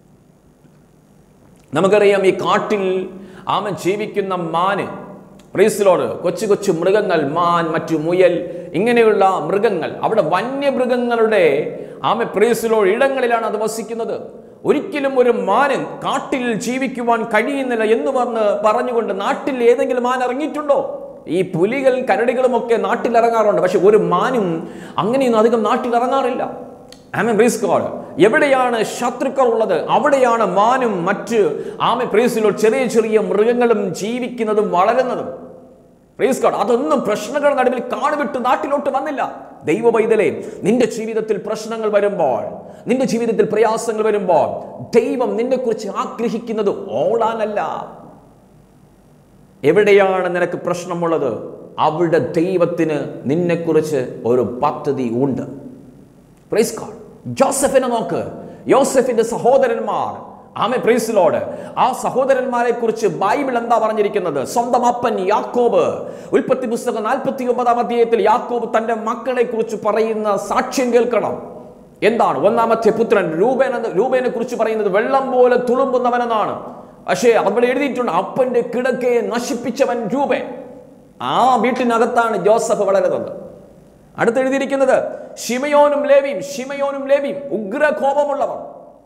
നമുക്കറിയാം ഈ കാട്ടിൽ ആമൻ ജീവിക്കുന്ന മാന് പ്രീസിലോട് കൊച്ചു കൊച്ചു മൃഗങ്ങൾ മാൻ മറ്റു മുയൽ ഇങ്ങനെയുള്ള മൃഗങ്ങൾ അവിടെ വന്യമൃഗങ്ങളുടെ ആമ പ്രീസിലോട് ഇടങ്ങളിലാണ് അത് വസിക്കുന്നത് ഒരിക്കലും ഒരു മാന് കാട്ടിൽ ജീവിക്കുവാൻ കഴിയുന്നില്ല എന്ന് പറഞ്ഞ് പറഞ്ഞുകൊണ്ട് നാട്ടിൽ ഏതെങ്കിലും മാൻ ഇറങ്ങിയിട്ടുണ്ടോ ഈ പുലികൾ കരടികളും ഒക്കെ നാട്ടിൽ ഇറങ്ങാറുണ്ട് പക്ഷെ ഒരു മാനും അങ്ങനെയൊന്നും അധികം നാട്ടിൽ ഇറങ്ങാറില്ല ആമൻ പ്രീസ് ഗോഡ് എവിടെയാണ് ശത്രുക്കൾ ഉള്ളത് അവിടെയാണ് മാനും മറ്റ് ആമെ പ്രീസിലോ ചെറിയ ചെറിയ മൃഗങ്ങളും ജീവിക്കുന്നതും വളരുന്നതും പ്രീസ് ഗോഡ് അതൊന്നും പ്രശ്നങ്ങളുടെ നടുവിൽ കാടുവിട്ട് നാട്ടിലോട്ട് വന്നില്ല ദൈവ പൈതലേ നിന്റെ ജീവിതത്തിൽ പ്രശ്നങ്ങൾ വരുമ്പോൾ നിന്റെ ജീവിതത്തിൽ പ്രയാസങ്ങൾ വരുമ്പോൾ ദൈവം നിന്നെക്കുറിച്ച് ആഗ്രഹിക്കുന്നത് ഓടാനല്ല എവിടെയാണ് നിനക്ക് പ്രശ്നമുള്ളത് അവിടെ ദൈവത്തിന് നിന്നെക്കുറിച്ച് ഒരു പദ്ധതി ഉണ്ട് പ്രൈസ് ഗോഡ് ജോസഫിനെ നോക്ക് യോസഫിന്റെ സഹോദരന്മാർ ആമെ പ്രൈസിലോട് ആ സഹോദരന്മാരെ കുറിച്ച് ബൈബിൾ എന്താ പറഞ്ഞിരിക്കുന്നത് സ്വന്തം അപ്പൻ യാക്കോബ് ഉൽപ്പത്തി പുസ്തകം നാൽപ്പത്തി ഒമ്പതാം അധ്യായത്തിൽ യാക്കോബ് തന്റെ മക്കളെ കുറിച്ച് പറയുന്ന സാക്ഷ്യം കേൾക്കണം എന്താണ് ഒന്നാമത്തെ പുത്രൻ രൂപേന രൂപേനെ കുറിച്ച് പറയുന്നത് വെള്ളം പോലെ തുളുമ്പുന്നവനെന്നാണ് പക്ഷേ അവിടെ എഴുതിയിട്ടുണ്ട് അപ്പന്റെ കിടക്കയെ നശിപ്പിച്ചവൻ രൂപൻ ആ വീട്ടിനകത്താണ് ജോസഫ് വളരുന്നത് അടുത്ത് എഴുതിയിരിക്കുന്നത് ഷിമയോനും ലേവിയും ഷിമയോനും ലേവിയും ഉഗ്ര കോപമുള്ളവർ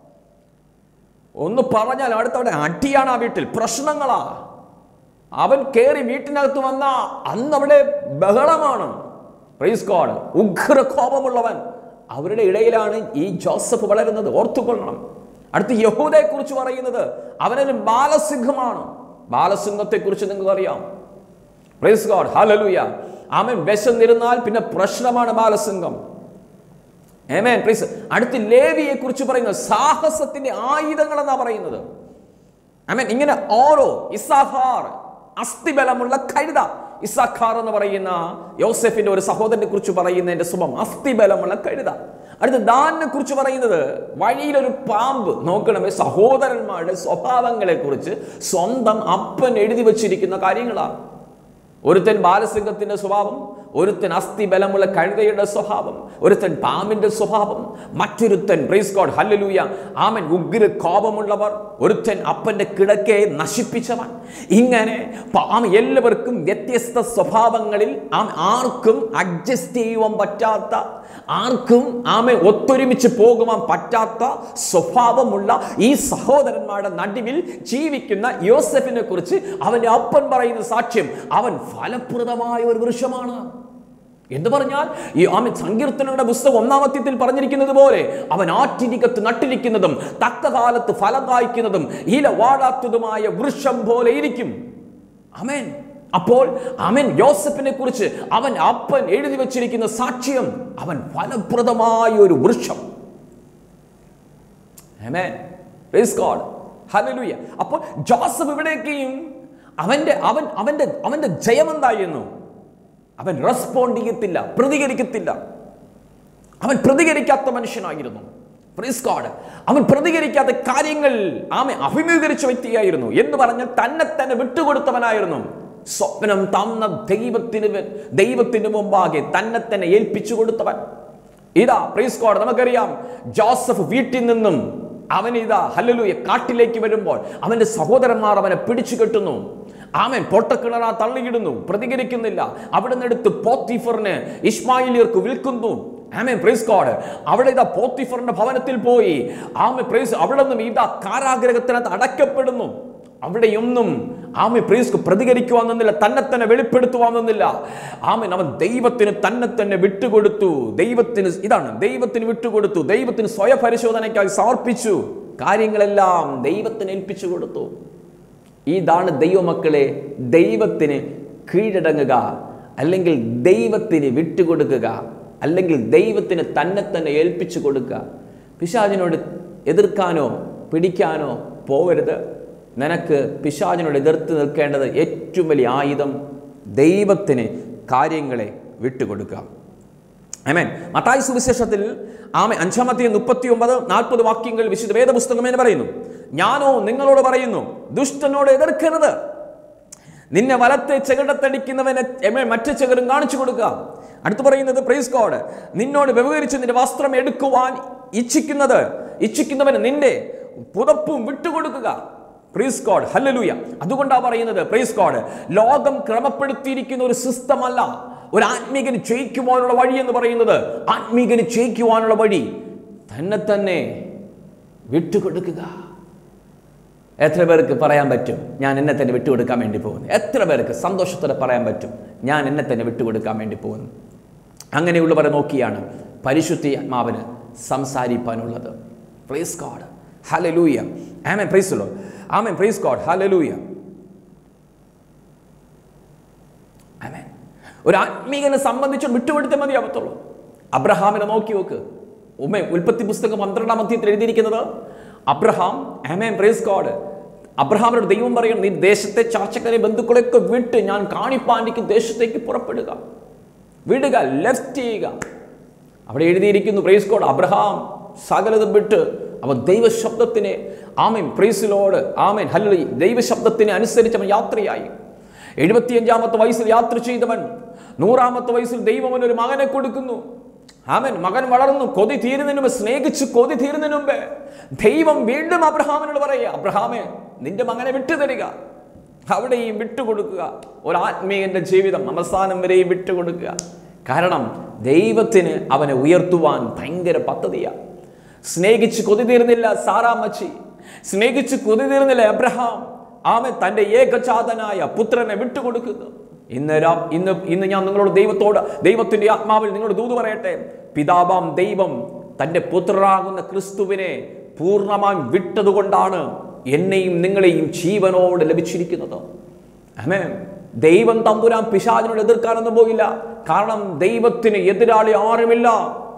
ഒന്ന് പറഞ്ഞാൽ അടുത്തവിടെ അടിയാണ് ആ വീട്ടിൽ പ്രശ്നങ്ങളാ അവൻ കയറി വീട്ടിനകത്ത് വന്ന അന്ന് അവിടെ ബഹളമാണ് പ്രൈസ് ഗോഡ് ഉഗ്ര കോപമുള്ളവൻ അവരുടെ ഇടയിലാണ് ഈ ജോസഫ് വളരുന്നത് ഓർത്തുകൊള്ളണം അടുത്ത് യഹൂദയെ കുറിച്ച് പറയുന്നത് അവനൊരു ബാലസിംഹമാണ് ബാലസിംഹത്തെ കുറിച്ച് നിങ്ങൾക്ക് അറിയാം പ്രൈസ് ഗോഡ് ഹലലുയ അവൻ വിശന്നിരുന്നാൽ പിന്നെ പ്രശ്നമാണ് ബാലസിംഹം ഏമേൻ പ്ലീസ് അടുത്ത് ലേവിയെ കുറിച്ച് പറയുന്നത് സാഹസത്തിന്റെ ആയുധങ്ങൾ എന്നാ പറയുന്നത് ആമേൻ ഇങ്ങനെ ഓരോ ഇസാഹാർ അസ്ഥിബലമുള്ള കഴുത ഇസാഖാർ എന്ന് പറയുന്ന യോസെഫിന്റെ ഒരു സഹോദരനെ കുറിച്ച് പറയുന്നതിന്റെ സുഖം അസ്ഥിബലമുള്ള കഴുത അടുത്ത് ദാനിനെ കുറിച്ച് പറയുന്നത് വഴിയിലൊരു പാമ്പ് നോക്കണമേ സഹോദരന്മാരുടെ സ്വഭാവങ്ങളെ കുറിച്ച് സ്വന്തം അപ്പൻ എഴുതി വച്ചിരിക്കുന്ന കാര്യങ്ങളാണ് ഒരുത്തൻ ബാലസിംഹത്തിന്റെ സ്വഭാവം ഒരുത്തൻ അസ്ഥി ബലമുള്ള കഴുതയുടെ സ്വഭാവം ഒരുത്തൻ പാമ്പിന്റെ സ്വഭാവം മറ്റൊരുത്തൻ പ്രൈസ് ഗോഡ് ഹല്ലലൂയ ആമൻ ഉഗ്ര കോപമുള്ളവർ ഒരുത്തൻ അപ്പന്റെ കിടക്കയെ നശിപ്പിച്ചവൻ ഇങ്ങനെ ആമ എല്ലാവർക്കും വ്യത്യസ്ത സ്വഭാവങ്ങളിൽ ആം ആർക്കും അഡ്ജസ്റ്റ് ചെയ്യുവാൻ പറ്റാത്ത ആർക്കും ആമെ ഒത്തൊരുമിച്ച് പോകുവാൻ പറ്റാത്ത സ്വഭാവമുള്ള ഈ സഹോദരന്മാരുടെ നടുവിൽ ജീവിക്കുന്ന യോസഫിനെ കുറിച്ച് അവന്റെ അപ്പൻ പറയുന്ന സാക്ഷ്യം അവൻ ഫലപ്രദമായ ഒരു വൃക്ഷമാണ് എന്ന് പറഞ്ഞാൽ ഈ ആമൻ സങ്കീർത്തനങ്ങളുടെ പുസ്തകം ഒന്നാമത്യത്തിൽ പറഞ്ഞിരിക്കുന്നത് പോലെ അവൻ ആറ്റിരിക്കത്ത് നട്ടിരിക്കുന്നതും തക്ക കാലത്ത് ഫലം കായ്ക്കുന്നതും ഇല വാഴാത്തതുമായ വൃക്ഷം പോലെ ഇരിക്കും അമേൻ അപ്പോൾ അവൻ യോസഫിനെ കുറിച്ച് അവൻ അപ്പൻ എഴുതി വച്ചിരിക്കുന്ന സാക്ഷ്യം അവൻ ഫലപ്രദമായ ഒരു വൃക്ഷം Amen. Praise God. Hallelujah. അപ്പോൾ ജോസഫ് ഇവിടേക്കും അവന്റെ അവൻ അവന്റെ അവന്റെ ജയം എന്തായിരുന്നു അവൻ റെസ്പോണ്ട് ചെയ്യത്തില്ല പ്രതികരിക്കത്തില്ല അവൻ പ്രതികരിക്കാത്ത മനുഷ്യനായിരുന്നു Praise God. അവൻ പ്രതികരിക്കാത്ത കാര്യങ്ങൾ ആമെ അഭിമുഖീകരിച്ച വ്യക്തിയായിരുന്നു എന്ന് പറഞ്ഞാൽ തന്നെ തന്നെ വിട്ടുകൊടുത്തവനായിരുന്നു സ്വപ്നം തന്ന ദൈവത്തിന് വെ- ദൈവത്തിന് മുമ്പാകെ തന്നെ തന്നെ ഏൽപ്പിച്ചു കൊടുത്തവൻ ഇതാ പ്രൈസ് ഗോഡ് നമുക്കറിയാം ജോസഫ് വീട്ടിൽ നിന്നും അവൻ ഇതാ ഹല്ലലൂയ കാട്ടിലേക്ക് വരുമ്പോൾ അവന്റെ സഹോദരന്മാർ അവനെ പിടിച്ചു കെട്ടുന്നു ആമൻ പൊട്ടക്കിണറ തള്ളിയിടുന്നു പ്രതികരിക്കുന്നില്ല അവിടെ നിന്ന് എടുത്ത് പോത്തിഫറിന് ഇസ്മായിലിയർക്ക് വിൽക്കുന്നു ആമേൻ പ്രൈസ് ഗോഡ് അവിടെ ഇതാ പോത്തിഫറിന്റെ ഭവനത്തിൽ പോയി ആമെ പ്രൈസ് അവിടെ നിന്നും ഇതാ കാരാഗ്രഹത്തിനകത്ത് അടക്കപ്പെടുന്നു അവിടെയൊന്നും ആമെ പ്രീസ്ക്ക് പ്രതികരിക്കുവാൻ നിന്നില്ല തന്നെ തന്നെ വെളിപ്പെടുത്തുവാൻ നിന്നില്ല ആമൻ അവൻ ദൈവത്തിന് തന്നെ തന്നെ വിട്ടുകൊടുത്തു ദൈവത്തിന് ഇതാണ് ദൈവത്തിന് വിട്ടുകൊടുത്തു ദൈവത്തിന് സ്വയപരിശോധനയ്ക്കായി സമർപ്പിച്ചു കാര്യങ്ങളെല്ലാം ദൈവത്തിന് ഏൽപ്പിച്ചു കൊടുത്തു ഇതാണ് ദൈവമക്കളെ ദൈവത്തിന് കീഴടങ്ങുക അല്ലെങ്കിൽ ദൈവത്തിന് വിട്ടുകൊടുക്കുക അല്ലെങ്കിൽ ദൈവത്തിന് തന്നെ തന്നെ ഏൽപ്പിച്ചു കൊടുക്കുക പിശാചിനോട് എതിർക്കാനോ പിടിക്കാനോ പോവരുത് നിനക്ക് പിശാചിനോട് എതിർത്ത് നിൽക്കേണ്ടത് ഏറ്റവും വലിയ ആയുധം ദൈവത്തിന് കാര്യങ്ങളെ വിട്ടുകൊടുക്കുക ആമേൻ മത്തായി സുവിശേഷത്തിൽ ആമെ അഞ്ചാമത്തെ മുപ്പത്തി ഒമ്പത് നാൽപ്പത് വാക്യങ്ങൾ വിശുദ്ധ വേദപുസ്തകം എന്ന് പറയുന്നു ഞാനോ നിങ്ങളോട് പറയുന്നു ദുഷ്ടനോട് എതിർക്കരുത് നിന്നെ വലത്തെ ചെകിടത്തടിക്കുന്നവനെ എമേ മറ്റു ചെകരും കാണിച്ചു കൊടുക്കുക അടുത്ത് പറയുന്നത് പ്രൈസ് ഗോഡ് നിന്നോട് വ്യവഹരിച്ച് നിന്റെ വസ്ത്രം എടുക്കുവാൻ ഇച്ഛിക്കുന്നത് ഇച്ഛിക്കുന്നവന് നിന്റെ പുതപ്പും വിട്ടുകൊടുക്കുക പ്രൈസ് ഗോഡ് ഹല്ലലൂയ അതുകൊണ്ടാണ് പറയുന്നത് പ്രൈസ് ഗോഡ് ലോകം ക്രമപ്പെടുത്തിയിരിക്കുന്ന ഒരു സിസ്റ്റം അല്ല ഒരു ആത്മീകന് ജയിക്കുവാനുള്ള വഴി എന്ന് പറയുന്നത് ആത്മീകന് ജയിക്കുവാനുള്ള വഴി തന്നെ തന്നെ വിട്ടുകൊടുക്കുക എത്ര പേർക്ക് പറയാൻ പറ്റും ഞാൻ എന്നെ തന്നെ വിട്ടുകൊടുക്കാൻ വേണ്ടി പോകുന്നു എത്ര പേർക്ക് സന്തോഷത്തോടെ പറയാൻ പറ്റും ഞാൻ എന്നെ തന്നെ വിട്ടുകൊടുക്കാൻ വേണ്ടി പോകുന്നു അങ്ങനെയുള്ളവരെ നോക്കിയാണ് പരിശുദ്ധി ആത്മാവിന് സംസാരിപ്പാനുള്ളത് price God hallelujah amen praise Lord amen praise God hallelujah amen ഒരു ആത്മീകനെ സംബന്ധിച്ച് വിട്ടുകൊടുത്തേ മതിയാവത്തുള്ളൂ അബ്രഹാമിനെ നോക്കി നോക്ക് ഉമ്മ ഉൽപ്പത്തി പുസ്തകം പന്ത്രണ്ടാം അധ്യയത്തിൽ എഴുതിയിരിക്കുന്നത് അബ്രഹാം ആമേൻ പ്രൈസ് ഗോഡ് അബ്രഹാമിനോട് ദൈവം പറയണം നീ ദേശത്തെ ചാർച്ചക്കാരെ ബന്ധുക്കളെയൊക്കെ വിട്ട് ഞാൻ കാണിപ്പാണ്ടിക്ക് ദേശത്തേക്ക് പുറപ്പെടുക വിടുക ലെഫ്റ്റ് ചെയ്യുക അവിടെ എഴുതിയിരിക്കുന്നു പ്രൈസ് ഗോഡ് അബ്രഹാം സകലതും വിട്ട് അവൻ ദൈവശബ്ദത്തിനെ ആമൻ പ്രൈസിലോട് ആമൻ ഹല്ലി ദൈവശബ്ദത്തിനെ അനുസരിച്ച് അവൻ യാത്രയായി എഴുപത്തിയഞ്ചാമത്തെ വയസ്സിൽ യാത്ര ചെയ്തവൻ നൂറാമത്തെ വയസ്സിൽ ദൈവം അവന് ഒരു മകനെ കൊടുക്കുന്നു അവൻ മകൻ വളർന്നു കൊതി തീരുന്നതിന് മുമ്പ് സ്നേഹിച്ച് കൊതി തീരുന്നതിന് മുമ്പ് ദൈവം വീണ്ടും അബ്രഹാമിനോട് പറയുക അബ്രഹാമെ നിന്റെ മകനെ വിട്ടുതരിക അവിടെയും വിട്ടുകൊടുക്കുക ഒരു ആത്മീയന്റെ ജീവിതം അവസാനം വരെയും വിട്ടുകൊടുക്കുക കാരണം ദൈവത്തിന് അവനെ ഉയർത്തുവാൻ ഭയങ്കര പദ്ധതിയാണ് സ്നേഹിച്ച് കൊതി തീർന്നില്ല സാറാമച്ചി സ്നേഹിച്ച് കൊതി തീർന്നില്ല അബ്രഹാം ആമൻ തൻ്റെ ഏകജാതനായ പുത്രനെ വിട്ടുകൊടുക്കുന്നു ഇന്ന് രാ- ഇന്ന് ഇന്ന് ഞാൻ നിങ്ങളോട് ദൈവത്തോട് ദൈവത്തിന്റെ ആത്മാവിൽ നിങ്ങളോട് ദൂത് പറയട്ടെ പിതാവാം ദൈവം തൻ്റെ പുത്രനാകുന്ന ക്രിസ്തുവിനെ പൂർണ്ണമായും വിട്ടതുകൊണ്ടാണ് എന്നെയും നിങ്ങളെയും ജീവനോട് ലഭിച്ചിരിക്കുന്നത് ആമേൻ ദൈവം തമ്പുരാൻ പിശാചിനോട് എതിർക്കാനൊന്നും പോകില്ല കാരണം ദൈവത്തിന് എതിരാളി ആരുമില്ല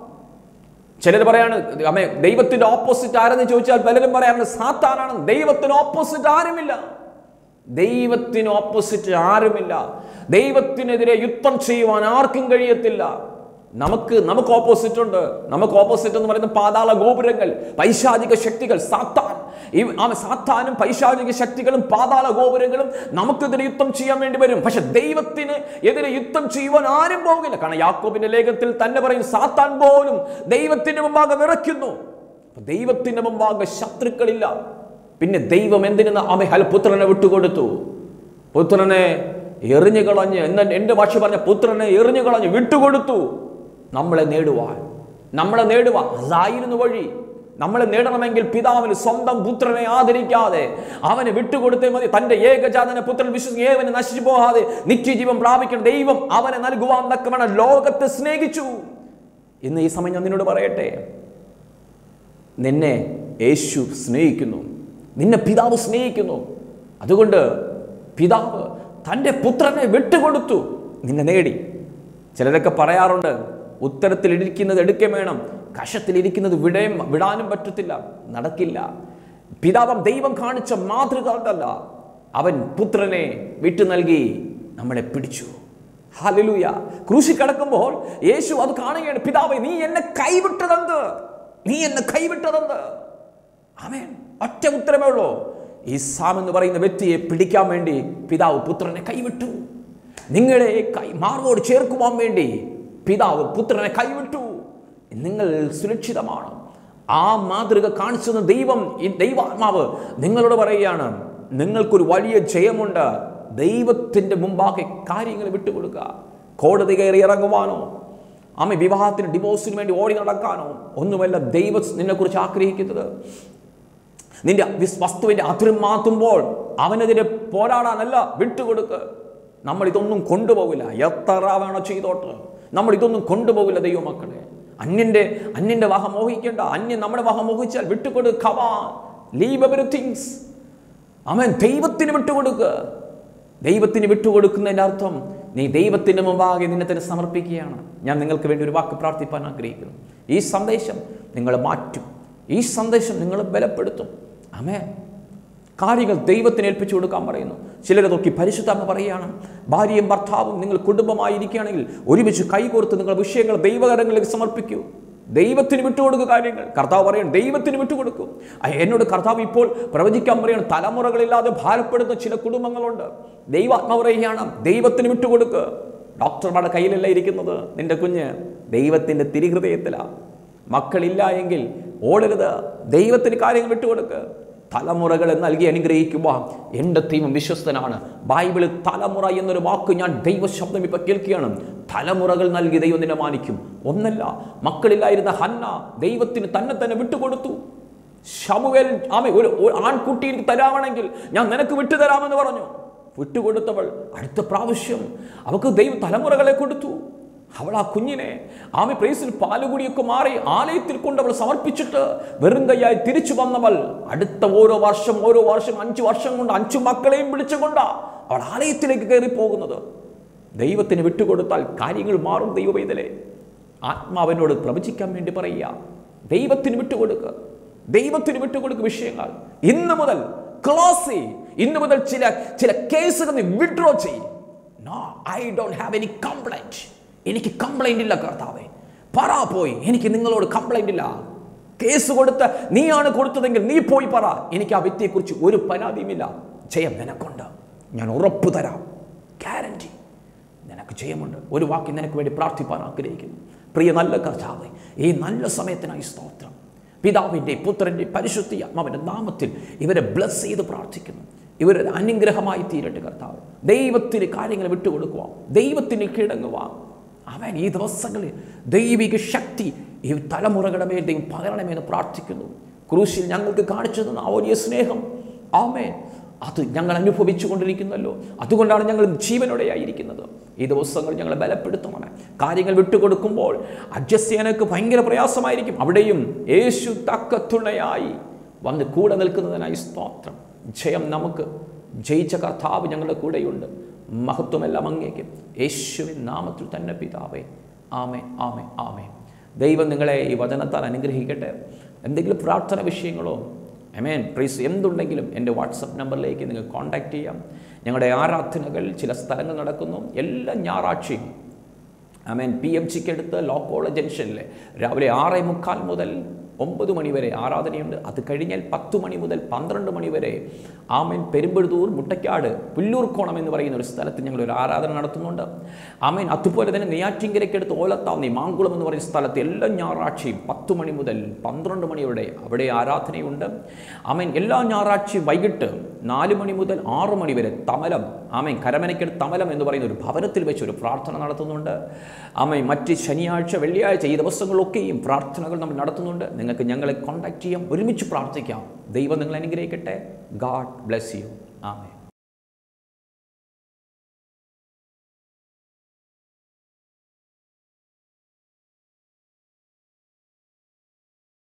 ചിലർ പറയാണ് അമ്മേ ദൈവത്തിന്റെ ഓപ്പോസിറ്റ് ആരെന്ന് ചോദിച്ചാൽ പലരും പറയാറുണ്ട് സാത്താനാണ് ദൈവത്തിന് ഓപ്പോസിറ്റ് ആരുമില്ല ദൈവത്തിന് ഓപ്പോസിറ്റ് ആരുമില്ല ദൈവത്തിനെതിരെ യുദ്ധം ചെയ്യുവാൻ ആർക്കും കഴിയത്തില്ല നമുക്ക് നമുക്ക് ഓപ്പോസിറ്റ് ഉണ്ട് നമുക്ക് ഓപ്പോസിറ്റ് എന്ന് പറയുന്ന പാതാള ഗോപുരങ്ങൾ പൈശാചിക ശക്തികൾ സാത്താൻ ഈ ആ സാത്താനും പൈശാചിക ശക്തികളും പാതാള ഗോപുരങ്ങളും നമുക്കെതിരെ യുദ്ധം ചെയ്യാൻ വേണ്ടി വരും പക്ഷെ ദൈവത്തിന് എതിരെ യുദ്ധം ചെയ്യുവാൻ ആരും പോകില്ല കാരണം യാക്കോബിന്റെ ലേഖനത്തിൽ തന്നെ പറയും സാത്താൻ പോലും ദൈവത്തിന്റെ മുമ്പാകെ വിറയ്ക്കുന്നു അപ്പൊ ദൈവത്തിന്റെ മുമ്പാകെ ശത്രുക്കളില്ല പിന്നെ ദൈവം എന്തിനാ ആമെ ഹല പുത്രനെ വിട്ടുകൊടുത്തു പുത്രനെ എറിഞ്ഞു കളഞ്ഞ് എന്ന എൻ്റെ ഭാഷ പറഞ്ഞ പുത്രനെ എറിഞ്ഞു കളഞ്ഞ് വിട്ടുകൊടുത്തു നമ്മളെ നേടുവാൻ നമ്മളെ നേടുവാൻ അതായിരുന്നു വഴി നമ്മളെ നേടണമെങ്കിൽ പിതാവിന് സ്വന്തം പുത്രനെ ആദരിക്കാതെ അവന് വിട്ടുകൊടുത്തേ മതി തന്റെ ഏകജാതന പുത്രൻ വിശ്വസിച്ച് ഏവന് നശിച്ചു പോകാതെ നിത്യജീവൻ പ്രാപിക്കണം ദൈവം അവനെ നൽകുവാൻ തക്കവണ്ണം ലോകത്തെ സ്നേഹിച്ചു ഇന്ന് ഈ സമയം ഞാൻ നിന്നോട് പറയട്ടെ നിന്നെ യേശു സ്നേഹിക്കുന്നു നിന്നെ പിതാവ് സ്നേഹിക്കുന്നു അതുകൊണ്ട് പിതാവ് തൻ്റെ പുത്രനെ വിട്ടുകൊടുത്തു നിന്നെ നേടി ചിലരൊക്കെ പറയാറുണ്ട് ഉത്തരത്തിൽ ഇരിക്കുന്നത് എടുക്കേ വേണം കഷത്തിലിരിക്കുന്നത് വിടയും വിടാനും പറ്റത്തില്ല നടക്കില്ല പിതാവം ദൈവം കാണിച്ച മാതൃകാന്തല്ല അവൻ പുത്രനെ വിട്ടു നൽകി നമ്മളെ പിടിച്ചു ഹല്ലേലൂയ ക്രൂശി കിടക്കുമ്പോൾ യേശു അത് കാണുകയാണ് പിതാവേ നീ എന്നെ കൈവിട്ടതെന്ത് നീ എന്നെ കൈവിട്ടതെന്ത് ആമേൻ ഒറ്റ ഉത്തരമേ ഉള്ളൂ ഈ സാം എന്ന് പറയുന്ന വ്യക്തിയെ പിടിക്കാൻ വേണ്ടി പിതാവ് പുത്രനെ കൈവിട്ടു നിങ്ങളെ കൈ മാർവോട് ചേർക്കുവാൻ വേണ്ടി പിതാവ് പുത്രനെ കൈവിട്ടു നിങ്ങൾ സുരക്ഷിതമാണ് ആ മാതൃക കാണിച്ചു തന്ന ദൈവം ഈ ദൈവാത്മാവ് നിങ്ങളോട് പറയുകയാണ് നിങ്ങൾക്കൊരു വലിയ ജയമുണ്ട് ദൈവത്തിൻ്റെ മുമ്പാകെ കാര്യങ്ങൾ വിട്ടുകൊടുക്കുക കോടതി കയറി ഇറങ്ങുവാനോ ആമ വിവാഹത്തിന് ഡിവോഴ്സിന് വേണ്ടി ഓടി നടക്കാനോ ഒന്നുമല്ല ദൈവം നിന്നെക്കുറിച്ച് ആഗ്രഹിക്കുന്നത് നിന്റെ വിസ് വസ്തുവിൻ്റെ അതിരും മാറ്റുമ്പോൾ അവനെതിരെ പോരാടാനല്ല വിട്ടുകൊടുക്ക് നമ്മൾ ഇതൊന്നും കൊണ്ടുപോകില്ല എത്ര വേണോ ചെയ്തോട്ട് നമ്മൾ ഇതൊന്നും കൊണ്ടുപോകില്ല ദൈവമക്കളെ അന്യൻ്റെ അന്യൻ്റെ വഹ മോഹിക്കേണ്ട അന്യൻ നമ്മുടെ വഹ മോഹിച്ചാൽ വിട്ടുകൊടുക്കുക ലീവ് എവറി തിങ്സ് അവൻ ദൈവത്തിന് വിട്ടുകൊടുക്കുക ദൈവത്തിന് വിട്ടുകൊടുക്കുന്നതിൻ്റെ അർത്ഥം നീ ദൈവത്തിൻ്റെ മുമ്പാകെ നിന്നെ തന്നെ സമർപ്പിക്കുകയാണ് ഞാൻ നിങ്ങൾക്ക് വേണ്ടി ഒരു വാക്ക് പ്രാർത്ഥിപ്പാൻ ആഗ്രഹിക്കുന്നു ഈ സന്ദേശം നിങ്ങൾ മാറ്റും ഈ സന്ദേശം നിങ്ങൾ ബലപ്പെടുത്തും അമേ കാര്യങ്ങൾ ദൈവത്തിന് ഏൽപ്പിച്ചു കൊടുക്കാൻ പറയുന്നു ചിലരെ നോക്കി പരിശുദ്ധാത്മ പറയുകയാണ് ഭാര്യയും ഭർത്താവും നിങ്ങൾ കുടുംബമായിരിക്കുകയാണെങ്കിൽ ഒരുമിച്ച് കൈകോർത്ത് നിങ്ങൾ വിഷയങ്ങൾ ദൈവകരങ്ങളിലേക്ക് സമർപ്പിക്കൂ ദൈവത്തിന് വിട്ടുകൊടുക്കുക കാര്യങ്ങൾ കർത്താവ് പറയണം ദൈവത്തിന് വിട്ടുകൊടുക്കും അ- എന്നോട് കർത്താവ് ഇപ്പോൾ പ്രവചിക്കാൻ പറയാണ് തലമുറകളില്ലാതെ ഭാരപ്പെടുന്ന ചില കുടുംബങ്ങളുണ്ട് ദൈവാത്മാവ് പറയുകയാണ് ദൈവത്തിന് വിട്ടുകൊടുക്കുക ഡോക്ടർമാരുടെ കയ്യിലല്ല ഇരിക്കുന്നത് നിന്റെ കുഞ്ഞ് ദൈവത്തിൻ്റെ തിരിഹൃദയത്തിലാണ് മക്കളില്ല എങ്കിൽ ഓടരുത് ദൈവത്തിന് കാര്യങ്ങൾ വിട്ടുകൊടുക്കുക തലമുറകളെ നൽകി അനുഗ്രഹിക്കുക എൻ്റെ ദൈവം വിശ്വസ്തനാണ് ബൈബിളിൽ തലമുറ എന്നൊരു വാക്ക് ഞാൻ ദൈവശബ്ദം ഇപ്പൊ കേൾക്കുകയാണ് തലമുറകൾ നൽകി ദൈവം നിന്നെ മാനിക്കും ഒന്നല്ല മക്കളില്ലായിരുന്ന ഹന്ന ദൈവത്തിന് തന്നെ തന്നെ വിട്ടുകൊടുത്തു ശമുവേൽ ആമേ ഒരു ഒരു ആൺകുട്ടി എനിക്ക് തരാമണെങ്കിൽ ഞാൻ നിനക്ക് വിട്ടുതരാമെന്ന് പറഞ്ഞു വിട്ടുകൊടുത്തവൾ അടുത്ത പ്രാവശ്യം അവൾക്ക് ദൈവം തലമുറകളെ കൊടുത്തു അവൾ ആ കുഞ്ഞിനെ ആമി പ്രേസിൽ പാലുകുടിയൊക്കെ മാറി ആലയത്തിൽ കൊണ്ട് അവൾ സമർപ്പിച്ചിട്ട് വെറും കൈയായി തിരിച്ചു വന്നവൾ അടുത്ത ഓരോ വർഷം ഓരോ വർഷം അഞ്ചു വർഷം കൊണ്ട് അഞ്ചു മക്കളെയും പിടിച്ചുകൊണ്ടാ അവൾ ആലയത്തിലേക്ക് കയറി പോകുന്നത് ദൈവത്തിന് വിട്ടുകൊടുത്താൽ കാര്യങ്ങൾ മാറും ദൈവവേദലെ ആത്മാവിനോട് പ്രവചിക്കാൻ വേണ്ടി പറയുക ദൈവത്തിന് വിട്ടുകൊടുക്കുക ദൈവത്തിന് വിട്ടുകൊടുക്കുക വിഷയങ്ങൾ ഇന്ന് മുതൽ ക്ലോസ് ചെയ് ഇന്ന് മുതൽ ചില ചില കേസുകൾ നീ വിഡ്രോ ചെയ്യും no I don't have any complaint എനിക്ക് കംപ്ലൈൻ്റ് ഇല്ല കർത്താവേ പറ പോയി എനിക്ക് നിങ്ങളോട് കംപ്ലൈൻ്റ് ഇല്ല കേസ് കൊടുത്ത നീയാണ് കൊടുത്തതെങ്കിൽ നീ പോയി പറ എനിക്ക് ആ വ്യക്തിയെക്കുറിച്ച് ഒരു പരാതിയുമില്ല ജയം നിനക്കുണ്ട് ഞാൻ ഉറപ്പ് തരാം ഗ്യാരണ്ടി നിനക്ക് ജയമുണ്ട് ഒരു വാക്ക് നിനക്ക് വേണ്ടി പ്രാർത്ഥിപ്പാൻ ആഗ്രഹിക്കുന്നു പ്രിയ നല്ല കർത്താവ് ഈ നല്ല സമയത്തിനായി സ്തോത്രം പിതാവിൻ്റെ പുത്രൻ്റെ പരിശുദ്ധി ആത്മാവിൻ്റെ നാമത്തിൽ ഇവരെ ബ്ലസ് ചെയ്ത് പ്രാർത്ഥിക്കുന്നു ഇവരൊരു അനുഗ്രഹമായി തീരട്ടെ കർത്താവ് ദൈവത്തിന് കാര്യങ്ങൾ വിട്ടുകൊടുക്കുക ദൈവത്തിന് കിടങ്ങുക അവൻ ഈ ദിവസങ്ങളിൽ ദൈവിക ശക്തി ഈ തലമുറകളുടെ മേൽ ദൈവം പകരണമെന്ന് പ്രാർത്ഥിക്കുന്നു ക്രൂശിൽ ഞങ്ങൾക്ക് കാണിച്ചു തന്ന ആ വലിയ സ്നേഹം ആമേൻ അത് ഞങ്ങൾ അനുഭവിച്ചു കൊണ്ടിരിക്കുന്നല്ലോ അതുകൊണ്ടാണ് ഞങ്ങൾ ജീവനോടെയായിരിക്കുന്നത് ഈ ദിവസങ്ങൾ ഞങ്ങളെ ബലപ്പെടുത്തണമേ കാര്യങ്ങൾ വിട്ടുകൊടുക്കുമ്പോൾ അഡ്ജസ്റ്റ് ചെയ്യാനൊക്കെ ഭയങ്കര പ്രയാസമായിരിക്കും അവിടെയും യേശു തക്ക തുണയായി വന്ന് കൂടെ നിൽക്കുന്നതിനായി സ്തോത്രം ജയം നമുക്ക് ജയിച്ച കർത്താവ് ഞങ്ങളുടെ കൂടെയുണ്ട് മഹത്വമെല്ലാം അങ്ങേക്കും യേശുവിൻ നാമത്തിൽ തന്നെ പിതാവേ ആമേ ആമേ ആമേ ദൈവം നിങ്ങളെ ഈ വചനത്താൽ അനുഗ്രഹിക്കട്ടെ എന്തെങ്കിലും പ്രാർത്ഥന വിഷയങ്ങളോ എമേൻ പ്രീസ് എന്തുണ്ടെങ്കിലും എൻ്റെ വാട്സപ്പ് നമ്പറിലേക്ക് നിങ്ങൾ കോൺടാക്റ്റ് ചെയ്യാം ഞങ്ങളുടെ ആരാധനകൾ ചില സ്ഥലങ്ങൾ നടക്കുന്നു എല്ലാ ഞായറാഴ്ചയും ആമേൻ പി എം സിക്ക് അടുത്ത് ലോ കോളേജ് ജംഗ്ഷനിൽ രാവിലെ ആറേ മുക്കാൽ മുതൽ ഒമ്പത് മണി വരെ ആരാധനയുണ്ട് അത് കഴിഞ്ഞാൽ പത്ത് മണി മുതൽ പന്ത്രണ്ട് മണി വരെ ആമേൻ പെരുമ്പഴുതൂർ മുട്ടയ്ക്കാട് പുല്ലൂർക്കോണം എന്ന് പറയുന്ന ഒരു സ്ഥലത്ത് ഞങ്ങൾ ഒരു ആരാധന നടത്തുന്നുണ്ട് ആമേൻ അതുപോലെ തന്നെ നെയ്യാറ്റിങ്കരയ്ക്കടുത്ത് ഓലത്താന്നി മാങ്കുളം എന്ന് പറയുന്ന സ്ഥലത്ത് എല്ലാ ഞായറാഴ്ചയും പത്ത് മണി മുതൽ പന്ത്രണ്ട് മണി വരെ അവിടെ ആരാധനയുണ്ട് ആമേൻ എല്ലാ ഞായറാഴ്ചയും വൈകിട്ട് നാല് മണി മുതൽ ആറ് മണി വരെ തമലം ആമേൻ കരമനയ്ക്കടുത്ത് തമലം എന്ന് പറയുന്ന ഒരു ഭവനത്തിൽ വെച്ച് ഒരു പ്രാർത്ഥന നടത്തുന്നുണ്ട് ആമേൻ മറ്റ് ശനിയാഴ്ച വെള്ളിയാഴ്ച ഈ ദിവസങ്ങളിലൊക്കെയും പ്രാർത്ഥനകൾ നമ്മൾ നടത്തുന്നുണ്ട് നിങ്ങൾക്ക് ഞങ്ങളെ കോൺടാക്ട് ചെയ്യാം ഒരുമിച്ച് പ്രാർത്ഥിക്കാം ദൈവം നിങ്ങൾ അനുഗ്രഹിക്കട്ടെ ഗാഡ് ബ്ലെസ് യു ആമേ